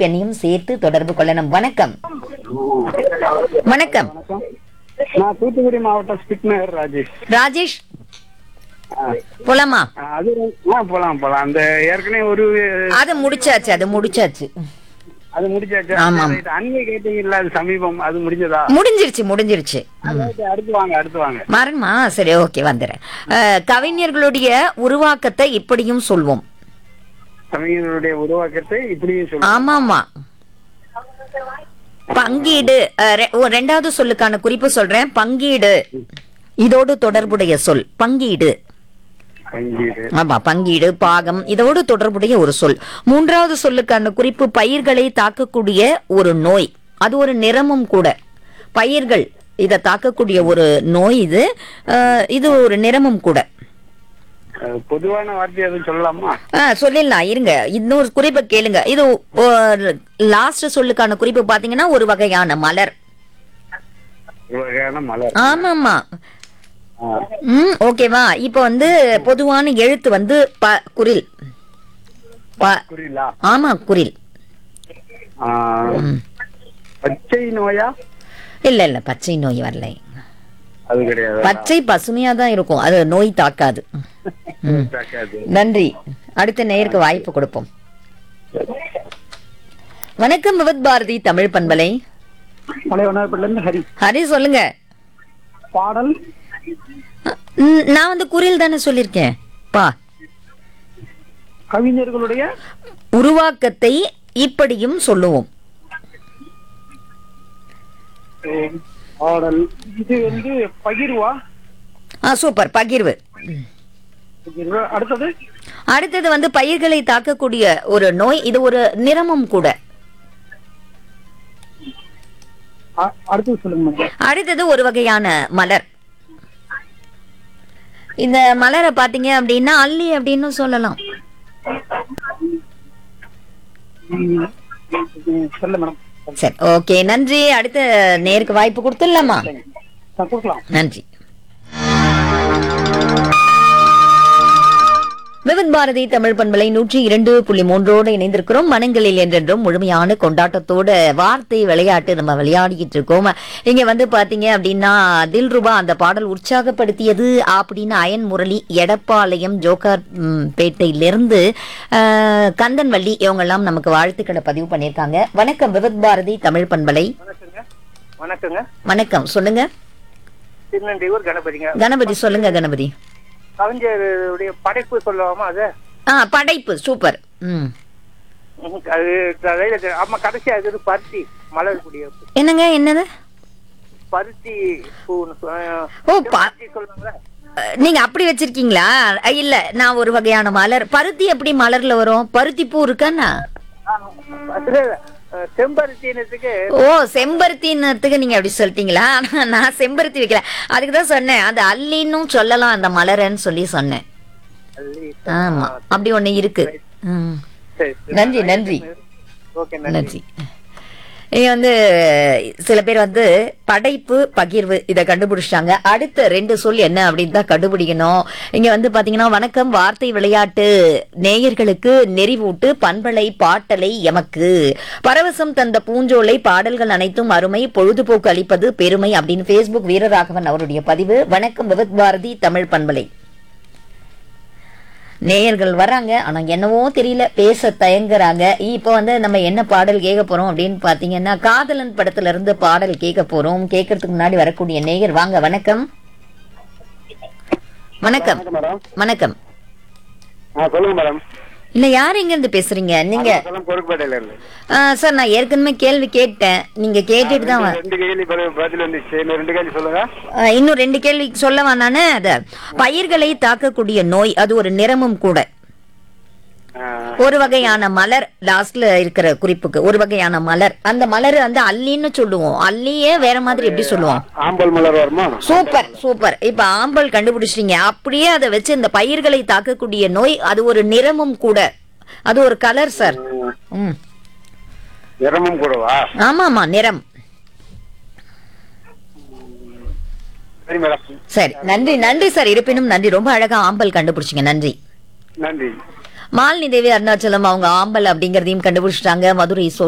மதிப்பெண்ணையும் சேர்த்து தொடர்பு கொள்ளணும் வணக்கம் வணக்கம் நான் தூத்துக்குடி மாவட்டம் ஸ்பிக் நகர் ராஜேஷ் ராஜேஷ் ஆ, போலாமா ஆ, அது ஆ போலாம் போலாம் அந்த ஏற்கனவே ஒரு அது முடிச்சாச்சு அது முடிச்சாச்சு அது முடிச்சாச்சு ஆமாம். ரைட். அண்மை கேட்டீங்கல்ல அது சமீபம் அது முடிஞ்சதா முடிஞ்சிருச்சு முடிஞ்சிருச்சு ரைட், அடுத்து வாங்க அடுத்து வாங்க மரண்மா சரி ஓகே வந்துடுறேன் அஹ், கவிஞர்களுடைய உருவாக்கத்தை இப்படியும் சொல்வோம் கவிஞர்களுடைய உருவாக்கத்தை இப்படியும் சொல்லுங்க ஆமாமா பங்கீடு அஹ், ரெ- ஓ, ரெண்டாவது சொல்லுக்கான குறிப்பு சொல்றேன் பங்கீடு இதோடு தொடர்புடைய சொல் பங்கீடு பங்கீடு ஆமா பங்கீடு பாகம் இதோடு தொடர்புடைய ஒரு சொல் மூன்றாவது சொல்லுக்கான குறிப்பு பயிர்களை தாக்கக்கூடிய ஒரு நோய் அது ஒரு நிறமும் கூட பயிர்கள் இதை தாக்கக்கூடிய ஒரு நோய் இது அஹ், இது ஒரு நிறமும் கூட அஹ், பொதுவான வார்த்தை எதுவும் சொல்லலாமா ஆ, சொல்லிடலாம் இருங்க இன்னொரு குறிப்பை கேளுங்க இது லாஸ்ட் சொல்லுக்கான குறிப்பு பாத்தீங்கன்னா ஒரு வகையான மலர் ஒரு வகையான மலர் ஆமாமா ஆ, ம் ஓகேவா இப்போ வந்து பொதுவான எழுத்து வந்து ப குரில் ப- புரியலா ஆமா குரில் ஆ, பச்சை நோயா இல்ல இல்ல பச்சை நோய் வரல அது கிடையாது பச்சை பசுமையா தான் இருக்கும் அது நோய் தாக்காது ம். தாக்காது. நன்றி அடுத்த நேருக்கு வாய்ப்பு கொடுப்போம் வணக்கம் விவத் பாரதி தமிழ் பண்பலை பழைய வண்ணாரப்பேட்டையில இருந்து ஹரி ஹரி சொல்லுங்க பாடல் ம், நான் வந்து குரில் தானே சொல்லியிருக்கேன் பா கவிஞர்களுடைய உருவாக்கத்தை இப்படியும் சொல்லுவோம் அஹ், பாடல் இது வந்து பகிர்வா ஆ சூப்பர் பகிர்வு பகிர்வு அடுத்தது அடுத்தது வந்து பயிர்களை தாக்கக்கூடிய ஒரு நோய் இது ஒரு நிறமும் கூட அ- அடுத்தது சொல்லுங்க மேடம். அடுத்தது ஒரு வகையான மலர் இந்த மலரை பாத்தீங்க அப்படின்னா அல்லி அப்படின்னு சொல்லலாம் ம், ம், சொல்ல மேடம் சரி ஓகே நன்றி அடுத்த நேருக்கு வாய்ப்பு கொடுத்துடலாமா நான் கொடுக்கலாம் நன்றி விவித் பாரதி தமிழ் பண்பலை நூற்றி இரண்டு புள்ளி மூன்றோடு இணைந்திருக்கிறோம் மனங்களில் என்றென்றும் முழுமையான கொண்டாட்டத்தோட வார்த்தை விளையாட்டு நம்ம விளையாடிக்கிட்டு இருக்கோம் இங்க வந்து பாத்தீங்க அப்படின்னா தில்ருபா அந்த பாடல் உற்சாகப்படுத்தியது அப்படின்னு அயன் முரளி எடப்பாளையம் ஜோக்கார் ம், பேட்டையிலிருந்து அஹ், கந்தன்வள்ளி இவங்க எல்லாம் நமக்கு வாழ்த்துக்களை பதிவு பண்ணியிருக்காங்க வணக்கம் விவித் பாரதி தமிழ் பண்பலை வணக்கங்க வணக்கங்க வணக்கம் சொல்லுங்க திருநெல்வேலூர் கணபதிங்க கணபதி சொல்லுங்க கணபதி கவிஞருடைய படைப்பு சொல்லலாமா அது ஆ படைப்பு சூப்பர் ம் ம், அது தலையில ஆமா கடைசியா அது பருத்தி மலரக்கூடிய என்னங்க என்னது பருத்தி பூன்னு சொ- ஓ ப- பருத்தி சொல்லுவாங்களே அஹ், நீங்க அப்படி வச்சிருக்கீங்களா அஹ், இல்ல நான் ஒரு வகையான மலர் பருத்தி எப்படி மலர்ல வரும் பருத்தி பூ இருக்காண்ணா ஆ, அது அஹ், செம்பருத்தினத்துக்கு ஓ செம்பருத்தின்னத்துக்கு நீங்க அப்படி சொல்லிட்டீங்களா ஆனா நான் செம்பருத்தி வைக்கல அதுக்கு தான் சொன்னேன் அது அல்லின்னும் சொல்லலாம் அந்த மலரன்னு சொல்லி சொன்னேன் அல்லி. ஆமா அப்படி ஒண்ணு இருக்கு ம். சரி, சரி. நன்றி நன்றி ஓகே நன்றி நன்றி இங்க வந்து சில பேர் வந்து படைப்பு பகிர்வு இதை கண்டுபிடிச்சிட்டாங்க அடுத்த ரெண்டு சொல் என்ன அப்படின்னு தான் கண்டுபிடிக்கணும் இங்க வந்து பாத்தீங்கன்னா வணக்கம் வார்த்தை விளையாட்டு நேயர்களுக்கு நெறிவூட்டு பண்பலை பாட்டலை எமக்கு பரவசம் தந்த பூஞ்சோலை பாடல்கள் அனைத்தும் அருமை பொழுதுபோக்கு அளிப்பது பெருமை அப்படின்னு Facebook வீரராகவன் அவருடைய பதிவு வணக்கம் விவத் பாரதி தமிழ் பண்பலை நேயர்கள் வர்றாங்க ஆனா என்னவோ தெரியல பேச தயங்குறாங்க இப்போ வந்து நம்ம என்ன பாடல் கேட்க போறோம் அப்படின்னு பாத்தீங்கன்னா காதலன் படத்துல இருந்து பாடல் கேட்க போறோம் கேட்கறதுக்கு முன்னாடி வரக்கூடிய நேயர் வாங்க வணக்கம் வணக்கம் மேடம் வணக்கம் ஆ சொல்லுங்க மேடம் இல்ல யார் எங்க இருந்து பேசுறீங்க நீங்க சொல்லுங்க பொறுப்பேட்டையில இருந்து ஆ, சார் நான் ஏற்கனவே கேள்வி கேட்டேன் நீங்க கேட்டுட்டு தான் வ- ரெண்டு கேள்வி பதில் பதில் வந்துச்சு இன்னும் ரெண்டு கேள்வி சொல்லுங்க ஆ, இன்னும் ரெண்டு கேள்வி சொல்லவா நானு அத பயிர்களை தாக்கக்கூடிய நோய் அது ஒரு நிறமும் கூட ஆ, ஒரு வகையான மலர் லாஸ்ட்ல இருக்கிற குறிப்புக்கு ஒரு வகையான மலர் அந்த மலர் வந்து அல்லின்னு சொல்லுவோம் அல்லியே வேற மாதிரி எப்படி சொல்லுவோம் ஆம்பல் மலர் வருமா சூப்பர் சூப்பர் இப்ப ஆம்பல் கண்டுபிடிச்சிட்டீங்க அப்படியே அதை வச்சு இந்த பயிர்களை தாக்கக்கூடிய நோய் அது ஒரு நிறமும் கூட அது ஒரு கலர் சார் ம் நிறமும் கூடவா ஆமா ஆமா நிறம் சரி மேடம் சரி நன்றி நன்றி சார் இருப்பினும் நன்றி ரொம்ப அழகா ஆம்பல் கண்டுபிடிச்சிங்க நன்றி நன்றி மாலினி தேவி அருணாச்சலம் அவங்க ஆம்பல் அப்படிங்கறதையும் கண்டுபிடிச்சிட்டாங்க மதுரை சோ